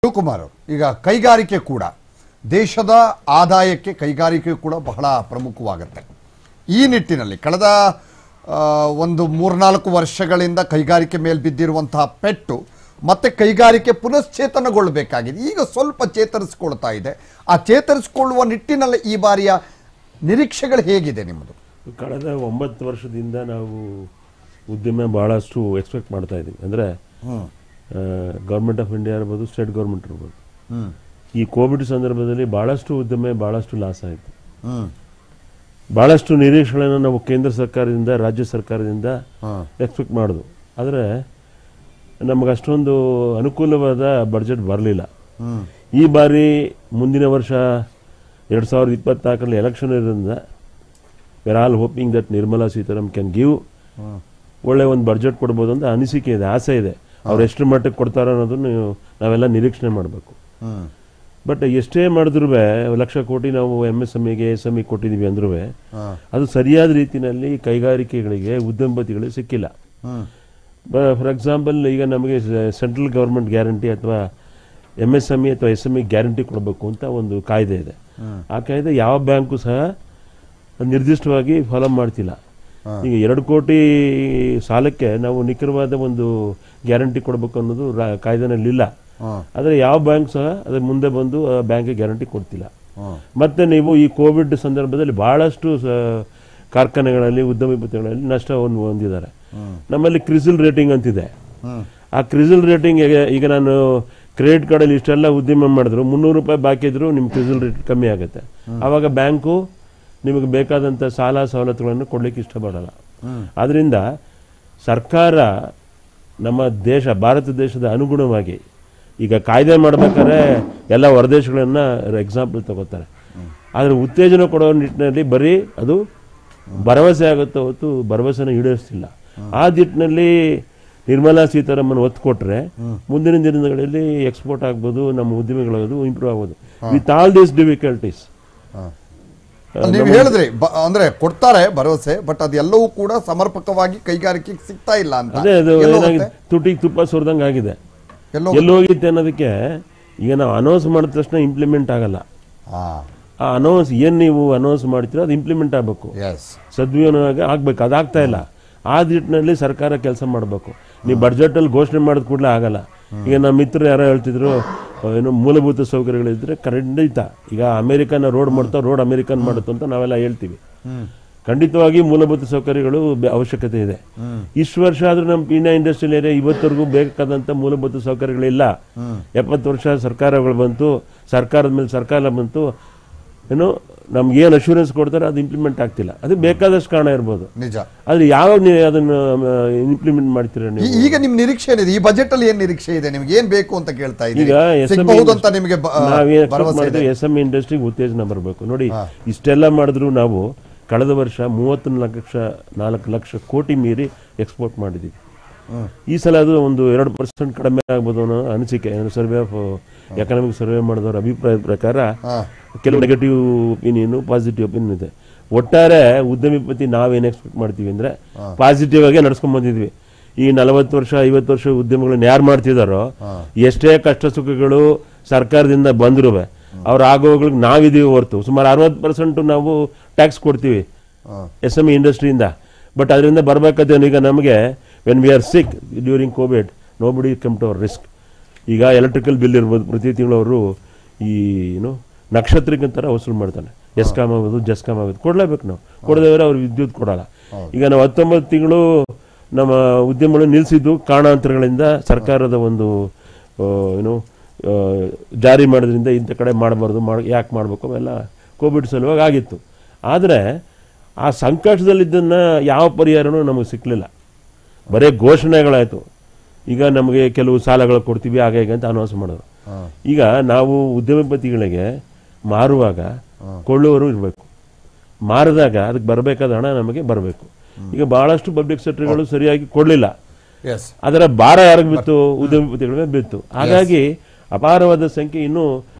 ಶಿವಕುಮಾರ್ ಅವರು, ಈಗ ಕೈಗಾರಿಕೆ ಕೂಡ ದೇಶದ ಆದಾಯಕ್ಕೆ ಕೈಗಾರಿಕೆ ಕೂಡ ಬಹಳ ಪ್ರಮುಖವಾಗುತ್ತೆ ಈ ನಿಟ್ಟಿನಲ್ಲಿ ಕಳೆದ ಆ, ಒಂದು ಮೂರ್ನಾಲ್ಕು ವರ್ಷಗಳಿಂದ ಕೈಗಾರಿಕೆ ಮೇಲೆ ಬಿದ್ದಿರುವಂತಹ ಪೆಟ್ಟು ಮತ್ತೆ ಕೈಗಾರಿಕೆ ಪುನಶ್ಚೇತನಗೊಳ್ಳಬೇಕಾಗಿದೆ ಈಗ ಸ್ವಲ್ಪ ಚೇತರಿಸಿಕೊಳ್ತಾ ಇದೆ ಆ ಚೇತರಿಸಿಕೊಳ್ಳುವ ನಿಟ್ಟಿನಲ್ಲಿ ಈ ಬಾರಿಯ ನಿರೀಕ್ಷೆಗಳು ಹೇಗಿದೆ ನಿಮ್ಮದು ಕಳೆದ ಒಂಬತ್ತು ವರ್ಷದಿಂದ ನಾವು ಉದ್ಯಮ ಬಹಳಷ್ಟು ಎಕ್ಸ್ಪೆಕ್ಟ್ ಮಾಡ್ತಾ ಇದ್ದೀವಿ ಅಂದರೆ ಗೌರ್ಮೆಂಟ್ ಆಫ್ ಇಂಡಿಯಾ ಇರ್ಬೋದು ಸ್ಟೇಟ್ ಗೌರ್ಮೆಂಟ್ ಇರ್ಬೋದು ಈ ಕೋವಿಡ್ ಸಂದರ್ಭದಲ್ಲಿ ಬಹಳಷ್ಟು ಉದ್ಯಮ ಬಹಳಷ್ಟು ಲಾಸ್ ಆಯಿತು ಬಹಳಷ್ಟು ನಿರೀಕ್ಷೆಗಳನ್ನು ನಾವು ಕೇಂದ್ರ ಸರ್ಕಾರದಿಂದ ರಾಜ್ಯ ಸರ್ಕಾರದಿಂದ ಎಕ್ಸ್ಪೆಕ್ಟ್ ಮಾಡೋದು ಆದರೆ ನಮಗೆ ಅಷ್ಟೊಂದು ಅನುಕೂಲವಾದ ಬಡ್ಜೆಟ್ ಬರಲಿಲ್ಲ ಈ ಬಾರಿ ಮುಂದಿನ ವರ್ಷ ಎರಡು ಸಾವಿರದ ಇಪ್ಪತ್ನಾಲ್ಕರಲ್ಲಿ ಎಲೆಕ್ಷನ್ ಇರೋದ್ರಿಂದ we're all hoping that Nirmala Sitharaman can give ಒಳ್ಳೆ ಒಂದು ಬಡ್ಜೆಟ್ ಕೊಡ್ಬೋದು ಅಂತ ಅನಿಸಿಕೆ ಇದೆ ಆಸೆ ಇದೆ ಅವ್ರು ಎಷ್ಟು ಮಟ್ಟಕ್ಕೆ ಕೊಡ್ತಾರೋ ಅನ್ನೋದನ್ನು ನಾವೆಲ್ಲ ನಿರೀಕ್ಷಣೆ ಮಾಡಬೇಕು ಬಟ್ ಎಷ್ಟೇ ಮಾಡಿದ್ರು ಲಕ್ಷ ಕೋಟಿ ನಾವು ಎಮ್ ಎಸ್ ಎಮ್ ಎಗೆ ಎಸ್ ಎಮ್ ಇ ಕೊಟ್ಟಿದ್ದೀವಿ ಅಂದ್ರೂ ಅದು ಸರಿಯಾದ ರೀತಿಯಲ್ಲಿ ಕೈಗಾರಿಕೆಗಳಿಗೆ ಉದ್ಯಮಪತಿಗಳಿಗೆ ಸಿಕ್ಕಿಲ್ಲ ಫಾರ್ ಎಕ್ಸಾಂಪಲ್ ಈಗ ನಮಗೆ ಸೆಂಟ್ರಲ್ ಗೌರ್ಮೆಂಟ್ ಗ್ಯಾರಂಟಿ ಅಥವಾ ಎಮ್ ಎಸ್ ಎಮ್ ಇ ಅಥವಾ ಎಸ್ ಎಮ್ ಇ ಗ್ಯಾರಂಟಿ ಕೊಡಬೇಕು ಅಂತ ಒಂದು ಕಾಯ್ದೆ ಇದೆ ಆ ಕಾಯ್ದೆ ಯಾವ ಬ್ಯಾಂಕು ಸಹ ನಿರ್ದಿಷ್ಟವಾಗಿ ಫಾಲೋ ಮಾಡ್ತಿಲ್ಲ ಈಗ ಎರಡು ಕೋಟಿ ಸಾಲಕ್ಕೆ ನಾವು ನಿಖರವಾದ ಒಂದು ಗ್ಯಾರಂಟಿ ಕೊಡಬೇಕು ಅನ್ನೋದು ರಾ- ಕಾಯ್ದೆನಲ್ಲಿಲ್ಲ ಆದರೆ ಯಾವ ಬ್ಯಾಂಕ್ ಸಹ ಅದ್ರ ಮುಂದೆ ಬಂದು ಆ ಬ್ಯಾಂಕಿಗೆ ಗ್ಯಾರಂಟಿ ಕೊಡ್ತಿಲ್ಲ ಮತ್ತೆ ನೀವು ಈ ಕೋವಿಡ್ ಸಂದರ್ಭದಲ್ಲಿ ಬಹಳಷ್ಟು ಸ- ಕಾರ್ಖಾನೆಗಳಲ್ಲಿ ಉದ್ಯಮಿಪತಿಗಳಲ್ಲಿ ನಷ್ಟವನ್ನು ಹೊಂದಿದ್ದಾರೆ ನಮ್ಮಲ್ಲಿ ಕ್ರಿಸಿಲ್ ರೇಟಿಂಗ್ ಅಂತಿದೆ ಆ ಕ್ರಿಸಿಲ್ ರೇಟಿಂಗ್ ಈಗ ನಾನು ಕ್ರೆಡಿಟ್ ಕಾರ್ಡಲ್ಲಿ ಇಷ್ಟೆಲ್ಲ ಉದ್ಯಮ ಮಾಡಿದ್ರು ಮುನ್ನೂರು ರೂಪಾಯಿ ಬಾಕಿ ಇದ್ರು ನಿಮ್ ಕ್ರಿಸಿಲ್ ರೇಟ್ ಕಮ್ಮಿ ಆಗುತ್ತೆ ಆವಾಗ ಬ್ಯಾಂಕು ನಿಮಗೆ ಬೇಕಾದಂಥ ಸಾಲ ಸವಲತ್ತುಗಳನ್ನು ಕೊಡ್ಲಿಕ್ಕೆ ಇಷ್ಟಪಡಲ್ಲ ಆದ್ರಿಂದ ಸರ್ಕಾರ ನಮ್ಮ ದೇಶ ಭಾರತ ದೇಶದ ಅನುಗುಣವಾಗಿ ಈಗ ಕಾಯ್ದೆ ಮಾಡ್ಬೇಕಾದ್ರೆ ಎಲ್ಲ ಹೊರದೇಶಗಳನ್ನ ಎಕ್ಸಾಂಪಲ್ ತಗೋತಾರೆ ಆದರೆ ಉತ್ತೇಜನ ಕೊಡೋ ನಿಟ್ಟಿನಲ್ಲಿ ಬರೀ ಅದು ಭರವಸೆ ಆಗುತ್ತೆ ಹೊತ್ತು ಭರವಸೆನ ಈಡೇರಿಸ್ತಿಲ್ಲ ಆ ನಿಟ್ಟಿನಲ್ಲಿ ನಿರ್ಮಲಾ ಸೀತಾರಾಮನ್ ಒತ್ತು ಕೊಟ್ರೆ ಮುಂದಿನ ದಿನಗಳಲ್ಲಿ ಎಕ್ಸ್ಪೋರ್ಟ್ ಆಗ್ಬೋದು ನಮ್ಮ ಉದ್ಯಮಿಗಳಾಗೋದು ಇಂಪ್ರೂವ್ ಆಗೋದು ವಿತ್ ಆಲ್ ದೀಸ್ ಡಿಫಿಕಲ್ಟೀಸ್ ನೀವು ಹೇಳಿದ್ರಿ ಬ- ಅಂದ್ರೆ ಕೊಡ್ತಾರೆ ಭರವಸೆ ಬಟ್ ಅದೆಲ್ಲವೂ ಕೂಡ ಸಮರ್ಪಕವಾಗಿ ಕೈಗಾರಿಕೆಗೆ ಸಿಗ್ತಾ ಇಲ್ಲ ಅಂತ ಅದೇ ಅದು ಎಲ್ಲೋ ಏನಾಗಿದೆ ಹೋಗುತ್ತೆ? ತುಟಿಗೆ ತುಪ್ಪ ಸುರಿದಂಗೆ ಆಗಿದೆ ಎಲ್ಲೋ ಎಲ್ಲಿ ಹೋಗಿತ್ತೆ ಅನ್ನೋದಕ್ಕೆ ಈಗ ನಾವು ಅನೌನ್ಸ್ ಮಾಡಿದ ತಕ್ಷಣ ಇಂಪ್ಲಿಮೆಂಟ್ ಆಗಲ್ಲ ಹಾ ಆ ಅನೌನ್ಸ್ ಏನ್ ನೀವು ಅನೌನ್ಸ್ ಮಾಡ್ತೀರೋ ಅದು ಇಂಪ್ಲಿಮೆಂಟ್ ಆಗಬೇಕು ಎಸ್ ಸದ್ವಿನಿಯೋಗ ಆಗ್ಬೇಕು ಅದಾಗ್ತಾ ಇಲ್ಲ ಆ ನಿಟ್ಟಿನಲ್ಲಿ ಸರ್ಕಾರ ಕೆಲಸ ಮಾಡಬೇಕು ನೀವು ಬಡ್ಜೆಟ್ ಅಲ್ಲಿ ಘೋಷಣೆ ಮಾಡಿದ ಕೂಡಲೇ ಆಗಲ್ಲ ಈಗ ನಮ್ಮ ಮಿತ್ರರು ಯಾರೋ ಹೇಳ್ತಿದ್ರು ಆ, ಏನು ಮೂಲಭೂತ ಸೌಕರ್ಯಗಳಿದ್ರೆ ಖಂಡಿತ ಈಗ ಅಮೆರಿಕನ ರೋಡ್ ಮಾಡ್ತಾ ರೋಡ್ ಅಮೆರಿಕನ್ ಮಾಡುತ್ತೆ ಅಂತ ನಾವೆಲ್ಲ ಹೇಳ್ತೀವಿ ಖಂಡಿತವಾಗಿ ಮೂಲಭೂತ ಸೌಕರ್ಯಗಳು ಬೆ- ಅವಶ್ಯಕತೆ ಇದೆ ಇಷ್ಟು ವರ್ಷ ಆದ್ರೂ ನಮ್ಮ ಪೀಣ್ಯ ಇಂಡಸ್ಟ್ರಿಯಲ್ ಏರಿಯಾ ಇವತ್ತರೆಗೂ ಬೇಕಾದಂತ ಮೂಲಭೂತ ಸೌಕರ್ಯಗಳಿಲ್ಲ ಎಪ್ಪತ್ತು ವರ್ಷ ಸರ್ಕಾರಗಳು ಬಂತು ಸರ್ಕಾರದ ಮೇಲೆ ಸರ್ಕಾರ ಬಂತು ಏನು ನಮ್ಗೆ ಏನು ಅಶ್ಯೂರೆನ್ಸ್ ಕೊಡ್ತಾರೆ ಅದು ಇಂಪ್ಲಿಮೆಂಟ್ ಆಗ್ತಿಲ್ಲ ಅದು ಬೇಕಾದಷ್ಟು ಕಾರಣ ಇರ್ಬೋದು ನಿಜ ಆದ್ರೆ ಯಾವಾಗ ನೀವು ಅದನ್ನ ಇಂಪ್ಲಿಮೆಂಟ್ ಮಾಡ್ತೀರಾ ನೀವು ಈ- ಈಗ ನಿಮ್ ನಿರೀಕ್ಷೆ ಏನಿದೆ ಈ ಬಜೆಟ್ ಅಲ್ಲಿ ಏನ್ ನಿರೀಕ್ಷೆ ಇದೆ ನಿಮ್ಗೆ ಏನ್ ಬೇಕು ಅಂತ ಕೇಳ್ತಾ ಇದ್ದೀರಿ ಈಗ ಎಸ್ ಎಂ ಸಿಗಬಹುದು ಅಂತ ನಿಮಗೆ ಬ- ನಾವೇನು ಭರವಸೆ ಇದೆ ಮಾಡಿದ್ವಿ ಎಸ್ ಎಂ ಇಂಡಸ್ಟ್ರಿಗೆ ಉತ್ತೇಜನ ಬರಬೇಕು ನೋಡಿ ಇಷ್ಟೆಲ್ಲ ಮಾಡಿದ್ರು ನಾವು ಕಳೆದ ವರ್ಷ ಮೂವತ್ತು ಲಕ್ಷ ನಾಲ್ಕು ಲಕ್ಷ ಕೋಟಿ ಮೀರಿ ಎಕ್ಸ್ಪೋರ್ಟ್ ಮಾಡಿದ್ದೀವಿ ಈ ಸಲ ಅದು ಒಂದು ಎರಡು ಪರ್ಸೆಂಟ್ ಕಡಿಮೆ ಆಗ್ಬೋದು ಅನ್ನೋ ಅನಿಸಿಕೆ ಸರ್ವೆ ಆಫ್ ಎಕನಾಮಿಕ್ ಸರ್ವೆ ಮಾಡಿದವರ ಅಭಿಪ್ರಾಯದ ಪ್ರಕಾರ ಕೆಲವು ನೆಗೆಟಿವ್ ಒಪಿನಿಯನ್ ಪಾಸಿಟಿವ್ ಒಪಿನಿಯನ್ ಇದೆ ಒಟ್ಟಾರೆ ಉದ್ಯಮಿಪತಿ ನಾವೇನು ಎಕ್ಸ್ಪೆಕ್ಟ್ ಮಾಡ್ತೀವಿ ಅಂದ್ರೆ ಪಾಸಿಟಿವ್ ಆಗಿ ನಡ್ಸ್ಕೊಂಡ್ ಬಂದಿದ್ವಿ ಈ ನಲವತ್ತು ವರ್ಷ ಐವತ್ತು ವರ್ಷ ಉದ್ಯಮಗಳನ್ನ ಯಾರು ಮಾಡ್ತಿದಾರೋ ಎಷ್ಟೇ ಕಷ್ಟ ಸುಖಗಳು ಸರ್ಕಾರದಿಂದ ಬಂದಿರುವೆ ಅವ್ರ ಆಗೋಗಳಿಗೆ ನಾವಿದೀವಿ ಹೊರ್ತು ಸುಮಾರು ಅರವತ್ತು ಪರ್ಸೆಂಟ್ ನಾವು ಟ್ಯಾಕ್ಸ್ ಕೊಡ್ತೀವಿ ಎಸ್ ಎಮ್ ಇ ಇಂಡಸ್ಟ್ರಿಯಿಂದ ಬಟ್ ಅದರಿಂದ ಬರ್ಬೇಕಾದ್ರೆ ಈಗ ನಮಗೆ when we are sick during Covid nobody come to our risk ಈಗ ಎಲೆಕ್ಟ್ರಿಕಲ್ ಬಿಲ್ ಇರ್ಬೋದು ಪ್ರತಿ ತಿಂಗಳು ಅವರು ಈ ಏನು ನಕ್ಷತ್ರಕ್ಕಂತರ ವಸೂಲು ಮಾಡ್ತಾನೆ ಎಸ್ಕಾಮ್ ಆಗೋದು ಜಸ್ಕಾಮ್ ಆಗೋದು ಕೊಡ್ಲೇಬೇಕು ನಾವು ಕೊಡದೇವ್ರೆ ಅವ್ರು ವಿದ್ಯುತ್ ಕೊಡಲ್ಲ ಈಗ ನಾವು ಹತ್ತೊಂಬತ್ತು ತಿಂಗಳು ನಮ್ಮ ಉದ್ಯಮಗಳು ನಿಲ್ಲಿಸಿದ್ದು ಕಾರಣಾಂತರಗಳಿಂದ ಸರ್ಕಾರದ ಒಂದು ಆ, ಏನು ಆ, ಜಾರಿ ಮಾಡೋದ್ರಿಂದ ಇಂಥ ಕಡೆ ಮಾಡಬಾರ್ದು ಮಾಡ ಯಾಕೆ ಮಾಡಬೇಕು ಅವೆಲ್ಲ ಕೋವಿಡ್ ಸಲುವಾಗಿ ಆಗಿತ್ತು ಆದರೆ ಆ ಸಂಕಷ್ಟದಲ್ಲಿದ್ದನ್ನು ಯಾವ ಪರಿಹಾರನೂ ನಮಗೆ ಸಿಕ್ಕಲಿಲ್ಲ ಬರೀ ಘೋಷಣೆಗಳಾಯಿತು ಈಗ ನಮಗೆ ಕೆಲವು ಸಾಲಗಳು ಕೊಡ್ತೀವಿ ಹಾಗೆ ಹೀಗೆ ಅಂತ ಅನೌನ್ಸ್ ಮಾಡಿದ್ರು ಈಗ ನಾವು ಉದ್ಯಮಪತಿಗಳಿಗೆ ಮಾರುವಾಗ ಕೊಳ್ಳುವವರು ಇರಬೇಕು ಮಾರಿದಾಗ ಅದಕ್ಕೆ ಬರಬೇಕಾದ ಹಣ ನಮಗೆ ಬರಬೇಕು ಈಗ ಬಹಳಷ್ಟು ಪಬ್ಲಿಕ್ ಸೆಕ್ಟರ್ಗಳು ಸರಿಯಾಗಿ ಕೊಡಲಿಲ್ಲ ಎಸ್ ಅದರ ಭಾರ ಯಾರಿಗೆ ಬಿತ್ತು ಉದ್ಯಮಪತಿಗಳ ಮೇಲೆ ಬಿತ್ತು ಹಾಗಾಗಿ ಅಪಾರವಾದ ಸಂಖ್ಯೆ ಇನ್ನೂ